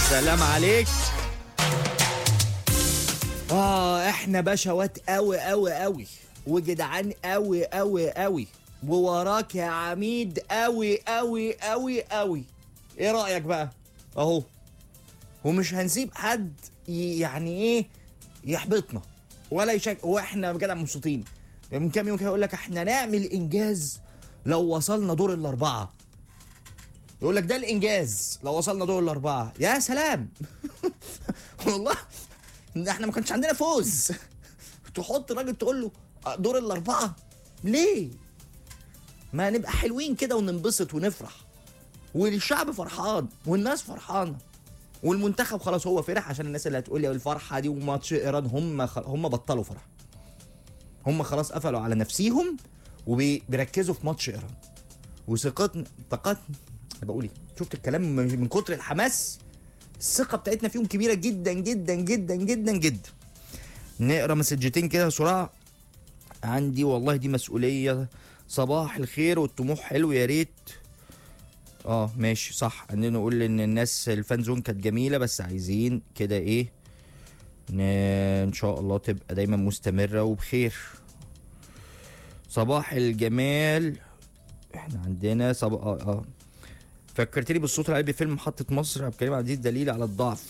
سلام عليك اه احنا بشوات قوي قوي قوي وجدعان قوي قوي قوي ووراك يا عميد قوي قوي قوي قوي ايه رايك بقى اهو ومش هنسيب حد ي- يعني ايه يحبطنا ولا يشك واحنا جدع مبسوطين من كام يوم كده يقول لك احنا نعمل انجاز لو وصلنا دور الاربعه يقول لك ده الانجاز لو وصلنا دور الاربعه يا سلام والله ده احنا ما كانش عندنا فوز تحط راجل تقول له دور الاربعه ليه ما نبقى حلوين كده وننبسط ونفرح والشعب فرحان والناس فرحانه والمنتخب خلاص هو فرح عشان الناس اللي هتقول لي الفرحه دي وماتش ايران هم خل... هم بطلوا فرح هم خلاص قفلوا على نفسيهم وبيركزوا في ماتش ايران وثقتنا ثقتنا أنا بقول ايه شفت الكلام من من كتر الحماس الثقه بتاعتنا فيهم كبيره جدا جدا جدا جدا جدا نقرا مسجتين كده بسرعه عندي والله دي مسؤوليه صباح الخير والطموح حلو يا ريت اه ماشي صح عندنا نقول ان الناس الفان زون كانت جميله بس عايزين كده ايه ن... ان شاء الله تبقى دايما مستمره وبخير صباح الجمال احنا عندنا صب... اه اه فكرتني بالصوت العالي بفيلم محطة مصر عبد الكريم عبد العزيز دليل على الضعف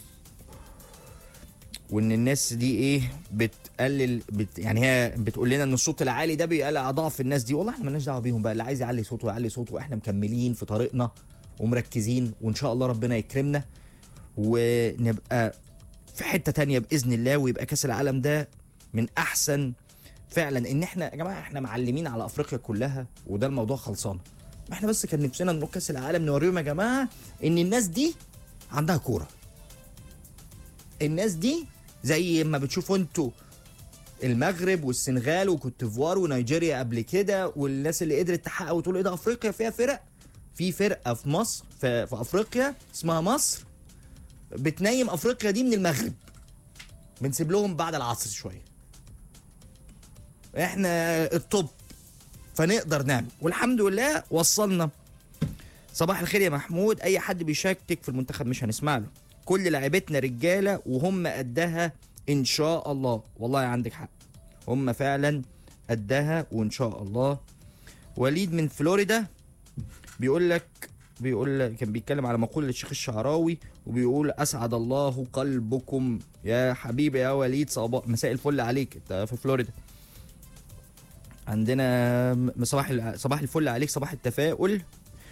وان الناس دي ايه بتقلل بت يعني هي بتقول لنا ان الصوت العالي ده بيقلل اضعف الناس دي والله احنا مالناش دعوه بيهم بقى اللي عايز يعلي صوته يعلي صوته واحنا مكملين في طريقنا ومركزين وان شاء الله ربنا يكرمنا ونبقى في حته تانية باذن الله ويبقى كاس العالم ده من احسن فعلا ان احنا يا جماعه احنا معلمين على افريقيا كلها وده الموضوع خلصان احنا بس كان نفسنا نروح كاس العالم نوريهم يا جماعه ان الناس دي عندها كوره الناس دي زي ما بتشوفوا انتوا المغرب والسنغال وكوتيفوار ونيجيريا قبل كده والناس اللي قدرت تحقق وتقول ايه ده افريقيا فيها فرق في فرقه في مصر في, في افريقيا اسمها مصر بتنيم افريقيا دي من المغرب بنسيب لهم بعد العصر شويه احنا الطب فنقدر نعمل والحمد لله وصلنا صباح الخير يا محمود اي حد بيشكك في المنتخب مش هنسمع له كل لاعبتنا رجاله وهم قدها ان شاء الله والله عندك حق هم فعلا قدها وان شاء الله وليد من فلوريدا بيقول لك بيقول لك كان بيتكلم على مقولة الشيخ الشعراوي وبيقول اسعد الله قلبكم يا حبيبي يا وليد صباح مساء الفل عليك انت في فلوريدا عندنا م- صباح ال- صباح الفل عليك صباح التفاؤل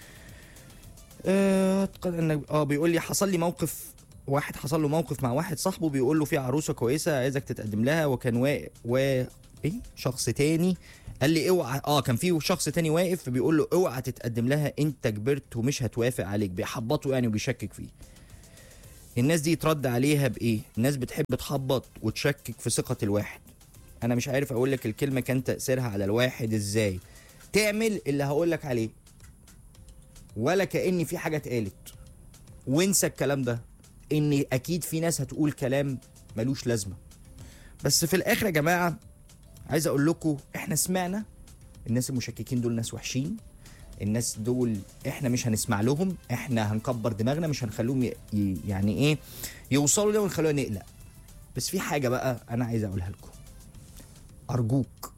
اه أعتقد انك اه بيقول لي حصل لي موقف واحد حصل له موقف مع واحد صاحبه بيقول له في عروسه كويسه عايزك تتقدم لها وكان واقف و ايه شخص تاني قال لي اوعى اه كان في شخص تاني واقف بيقول له اوعى تتقدم لها انت كبرت ومش هتوافق عليك بيحبطه يعني وبيشكك فيه الناس دي يترد عليها بايه الناس بتحب تحبط وتشكك في ثقه الواحد انا مش عارف اقول لك الكلمه كان تاثيرها على الواحد ازاي تعمل اللي هقول لك عليه ولا كاني في حاجه اتقالت وانسى الكلام ده ان اكيد في ناس هتقول كلام ملوش لازمه بس في الاخر يا جماعه عايز اقول لكم احنا سمعنا الناس المشككين دول ناس وحشين الناس دول احنا مش هنسمع لهم احنا هنكبر دماغنا مش هنخليهم ي... ي- يعني ايه يوصلوا لنا ونخلونا نقلق بس في حاجه بقى انا عايز اقولها لكم ارجوك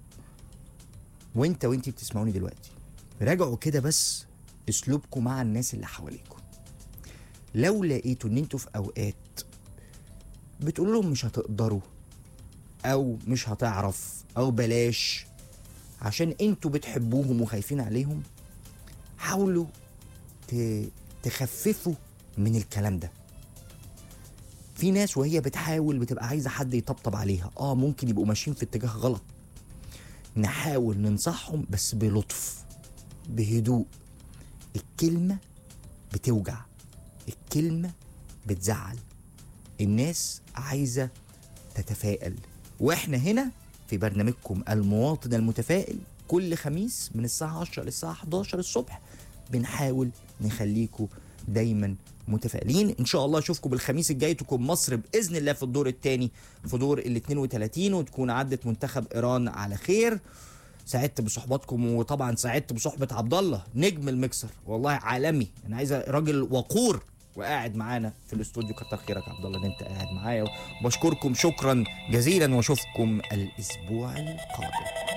وانت وانتي بتسمعوني دلوقتي راجعوا كده بس اسلوبكم مع الناس اللي حواليكم لو لقيتوا ان انتوا في اوقات بتقولوا لهم مش هتقدروا او مش هتعرف او بلاش عشان انتوا بتحبوهم وخايفين عليهم حاولوا ت- تخففوا من الكلام ده في ناس وهي بتحاول بتبقى عايزه حد يطبطب عليها اه ممكن يبقوا ماشيين في اتجاه غلط نحاول ننصحهم بس بلطف بهدوء الكلمه بتوجع الكلمه بتزعل الناس عايزه تتفائل واحنا هنا في برنامجكم المواطن المتفائل كل خميس من الساعه 10 للساعه 11 الصبح بنحاول نخليكم دايما متفائلين ان شاء الله اشوفكم بالخميس الجاي تكون مصر باذن الله في الدور الثاني في دور ال 32 وتكون عدت منتخب ايران على خير سعدت بصحباتكم وطبعا سعدت بصحبه عبد الله نجم المكسر والله عالمي انا عايز راجل وقور وقاعد معانا في الاستوديو كتر خيرك يا عبد الله ان انت قاعد معايا وبشكركم شكرا جزيلا واشوفكم الاسبوع القادم